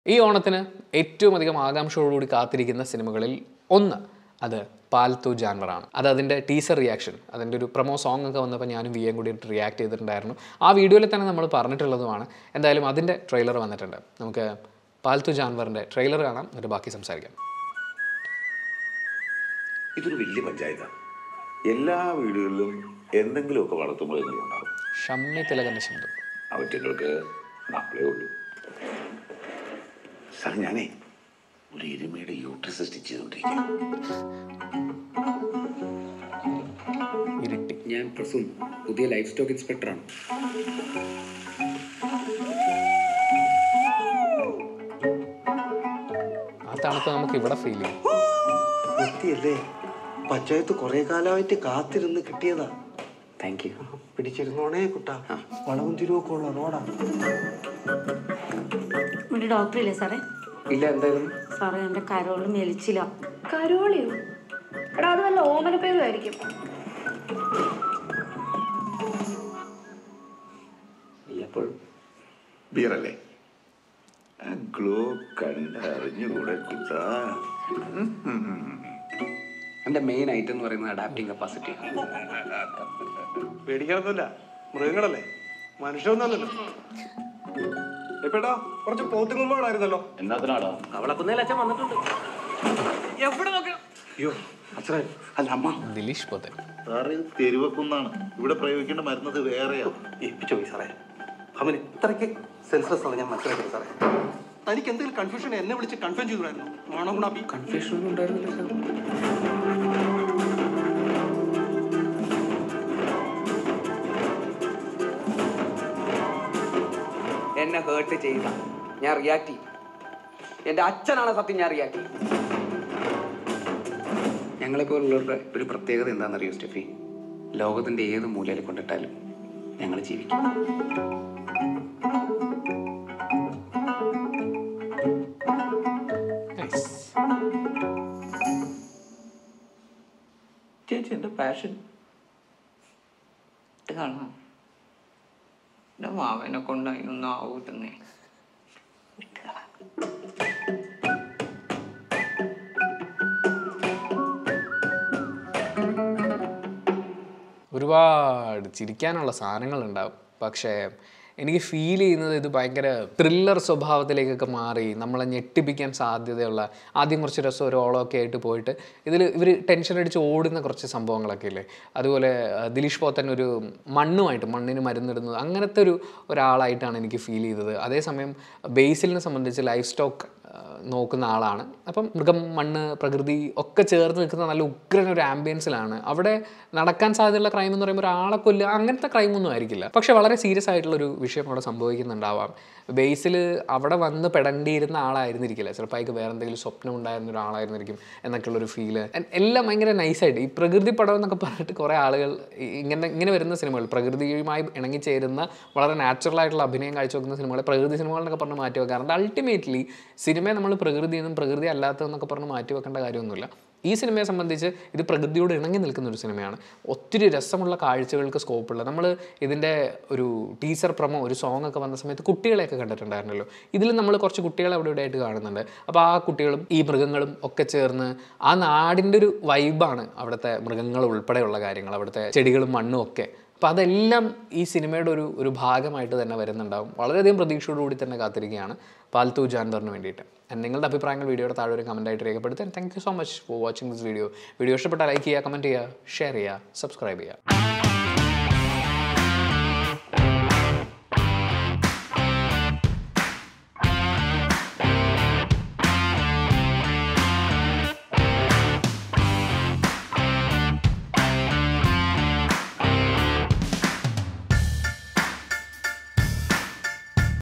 ഈ ഓണത്തിന് ഏറ്റവും അധികം ആകാംക്ഷയോടുകൂടി കാത്തിരിക്കുന്ന സിനിമകളിൽ ഒന്ന് അത് പാൽത്തു ജാൻവറാണ് അത് അതിൻ്റെ ടീസർ റിയാക്ഷൻ അതിൻ്റെ ഒരു പ്രൊമോ സോങ് ഒക്കെ വന്നപ്പോൾ ഞാനും വിയും കൂടി റിയാക്ട് ചെയ്തിട്ടുണ്ടായിരുന്നു ആ വീഡിയോയിൽ തന്നെ നമ്മൾ പറഞ്ഞിട്ടുള്ളതുമാണ് എന്തായാലും അതിൻ്റെ ട്രെയിലർ വന്നിട്ടുണ്ട് നമുക്ക് പാൽത്തു ജാൻവറിൻ്റെ ട്രെയിലർ കാണാം എന്നിട്ട് ബാക്കി സംസാരിക്കാം ഇതൊരു വലിയ പഞ്ചായത്താണ് എല്ലാ വീടുകളിലും എന്തെങ്കിലുമൊക്കെ വളർത്തുമൃഗങ്ങളുണ്ടാകും ഷമ്മി തിലകൻ്റെ ശബ്ദം അവറ്റങ്ങൾക്ക് നമ്മളേ ഉള്ളൂ സാർ ഞാനേ ഒരു എരുമയുടെ യൂട്രസ് സ്റ്റിച്ച് ചെയ്തുകൊണ്ടിരിക്കുക ഇരുട്ടി ഞാൻ പ്രസൂൺ പുതിയ ലൈഫ് സ്റ്റോക്ക് ഇൻസ്പെക്ടറാണ് ആ തണുപ്പ് നമുക്ക് ഇവിടെ ഫീൽ ചെയ്യും എത്തിയല്ലേ പഞ്ചായത്ത് കുറെ കാലമായിട്ട് കാത്തിരുന്ന് കിട്ടിയതാ താങ്ക് യു പിടിച്ചിരുന്നോണേ കുട്ടാ വളവും തിരുവൊക്കെ ഉള്ള റോഡാ ഒരു ഡോക്ടറില്ലേ സാറേ ഇല്ല എന്തായിരുന്നു സാറേ എൻ്റെ കരോളിൽ മെലിച്ചില്ല കരോളിയോ എടാ അത് വല്ല ഓമന പേരുമായിരിക്കും എപ്പോഴും ബിയറല്ലേ ആ ഗ്ലോ കണ്ടറിഞ്ഞുകൂടെ കുട്ടാ എൻ്റെ മെയിൻ ഐറ്റം എന്ന് പറയുന്നത് അഡാപ്റ്റിംഗ് കപ്പാസിറ്റി പേടിക്കാനൊന്നുമില്ല മൃഗങ്ങളല്ലേ മനുഷ്യൊന്നുമല്ലല്ലോ എപ്പോഴാ കുറച്ച് പോത്തുങ്ങുമ്പോഴായിരുന്നല്ലോ എന്നാത്തിനാടാ അവളെ കുന്നേൽ അച്ഛൻ വന്നിട്ടുണ്ട് അയ്യോ അച്ഛൻ അല്ല അമ്മ ദിലീഷ് പോത്തെ സാറ് തെരുവക്കുന്നാണ് ഇവിടെ പ്രയോഗിക്കേണ്ട മരുന്നത് വേറെയാ ഏൽപ്പിച്ചു പോയി സാറേ അവൻ ഇത്രയ്ക്ക് സെൻസ്ലെസ് ആണ് ഞാൻ മനസ്സിലാക്കിയത് സാറേ തനിക്ക് എന്തെങ്കിലും കൺഫ്യൂഷൻ എന്നെ വിളിച്ച് കൺഫേം ചെയ്തിരുന്നു ആണോ ഗുണാപ്പി കൺഫ്യൂഷൻ ഒന്നും ഉണ്ടായിരുന്നില്ല സാർ എന്നെ ഹേർട്ട് ചെയ്ത ഞാൻ റിയാക്ട് ചെയ്യും എൻ്റെ അച്ഛനാണ് സത്യം ഞാൻ റിയാക്ട് ചെയ്യും ഞങ്ങളെപ്പോലുള്ളവരുടെ ഒരു പ്രത്യേകത എന്താണെന്നറിയോ സ്റ്റെഫി ലോകത്തിൻ്റെ ഏത് മൂലയിൽ കൊണ്ടിട്ടാലും ഞങ്ങൾ ജീവിക്കും നൈസ് ചേച്ചി എൻ്റെ പാഷൻ ഇത് കാണാം എൻ്റെ മാവനെ കൊണ്ട് അതിനൊന്നും ആവൂട്ടുന്നേ ഒരുപാട് ചിരിക്കാനുള്ള സാധനങ്ങളുണ്ടാവും പക്ഷേ എനിക്ക് ഫീൽ ചെയ്യുന്നത് ഇത് ഭയങ്കര ത്രില്ലർ സ്വഭാവത്തിലേക്കൊക്കെ മാറി നമ്മളെ ഞെട്ടിപ്പിക്കാൻ സാധ്യതയുള്ള ആദ്യം കുറച്ച് രസം ഒരു ഓളമൊക്കെ ആയിട്ട് പോയിട്ട് ഇതിൽ ഇവർ ടെൻഷൻ അടിച്ച് ഓടുന്ന കുറച്ച് സംഭവങ്ങളൊക്കെ ഇല്ലേ അതുപോലെ ആ, ദിലീഷ് പോത്തൻ ഒരു മണ്ണുമായിട്ട് മണ്ണിന് മരുന്നിടുന്നത് അങ്ങനത്തെ ഒരു ഒരാളായിട്ടാണ് എനിക്ക് ഫീൽ ചെയ്തത് അതേസമയം ബേസിലിനെ സംബന്ധിച്ച് ലൈഫ് സ്റ്റോക്ക് നോക്കുന്ന ആളാണ് അപ്പം മൃഗം മണ്ണ് പ്രകൃതി ഒക്കെ ചേർന്ന് നിൽക്കുന്ന നല്ല ഉഗ്രൻ ഒരു ആംബിയൻസിലാണ് അവിടെ നടക്കാൻ സാധ്യതയുള്ള ക്രൈം എന്ന് പറയുമ്പോൾ ഒരാളെ കൊല്ലുക അങ്ങനത്തെ ക്രൈം ഒന്നും ആയിരിക്കില്ല പക്ഷെ വളരെ സീരിയസ് ആയിട്ടുള്ള ഒരു വിഷയം അവിടെ സംഭവിക്കുന്നുണ്ടാവാം ബേസിൽ അവിടെ വന്ന് പെടേണ്ടിയിരുന്ന ആളായിരുന്നിരിക്കില്ല ചിലപ്പോൾ അയാൾക്ക് വേറെ എന്തെങ്കിലും സ്വപ്നം ഉണ്ടായിരുന്ന ഒരാളായിരുന്നിരിക്കും എന്നൊക്കെയുള്ളൊരു ഫീല് എല്ലാം ഭയങ്കര നൈസായിട്ട് ഈ പ്രകൃതി പടം എന്നൊക്കെ പറഞ്ഞിട്ട് കുറേ ആളുകൾ ഈ- ഇങ്ങനെ ഇങ്ങനെ വരുന്ന സിനിമകൾ പ്രകൃതിയുമായി ഇണങ്ങിച്ചേരുന്ന വളരെ നാച്ചുറൽ ആയിട്ടുള്ള അഭിനയം കാഴ്ചവെക്കുന്ന സിനിമകളെ പ്രകൃതി സിനിമകളെന്നൊക്കെ പറഞ്ഞ് മാറ്റി വെക്കാറുണ്ട് അൾട്ടിമേറ്റ്ലി സിനിമയെ നമ്മൾ പ്രകൃതി എന്നും പ്രകൃതി അല്ലാത്തതെന്നൊക്കെ പറഞ്ഞ് മാറ്റി വെക്കേണ്ട കാര്യമൊന്നുമില്ല ഈ സിനിമയെ സംബന്ധിച്ച് ഇത് പ്രകൃതിയോട് ഇണങ്ങി നിൽക്കുന്ന ഒരു സിനിമയാണ് ഒത്തിരി രസമുള്ള കാഴ്ചകൾക്ക് സ്കോപ്പുള്ള നമ്മൾ ഇതിൻ്റെ ഒരു ടീസർ പ്രൊമോ ഒരു സോങ് ഒക്കെ വന്ന സമയത്ത് കുട്ടികളെയൊക്കെ കണ്ടിട്ടുണ്ടായിരുന്നല്ലോ ഇതിൽ നമ്മൾ കുറച്ച് കുട്ടികളെ അവിടെ ഇവിടെ ആയിട്ട് കാണുന്നുണ്ട് അപ്പോൾ ആ കുട്ടികളും ഈ മൃഗങ്ങളും ഒക്കെ ചേർന്ന് ആ നാടിൻ്റെ ഒരു വൈബാണ് അവിടുത്തെ മൃഗങ്ങൾ ഉൾപ്പെടെയുള്ള കാര്യങ്ങൾ അവിടുത്തെ ചെടികളും മണ്ണും ഒക്കെ അപ്പോൾ അതെല്ലാം ഈ സിനിമയുടെ ഒരു ഒരു ഭാഗമായിട്ട് തന്നെ വരുന്നുണ്ടാവും വളരെയധികം പ്രതീക്ഷയോടുകൂടി തന്നെ കാത്തിരിക്കുകയാണ് പാൽത്തു ജാൻവറിന് വേണ്ടിയിട്ട് And നിങ്ങളുടെ അഭിപ്രായങ്ങൾ വീഡിയോയുടെ താഴെ ഒരു കമൻറ്റായിട്ട് രേഖപ്പെടുത്താൻ thank you so much for watching this video video ഇഷ്ടപ്പെട്ടാൽ ലൈക്ക് ചെയ്യുക കമൻറ്റ് ചെയ്യുക ഷെയർ ചെയ്യുക സബ്സ്ക്രൈബ് ചെയ്യുക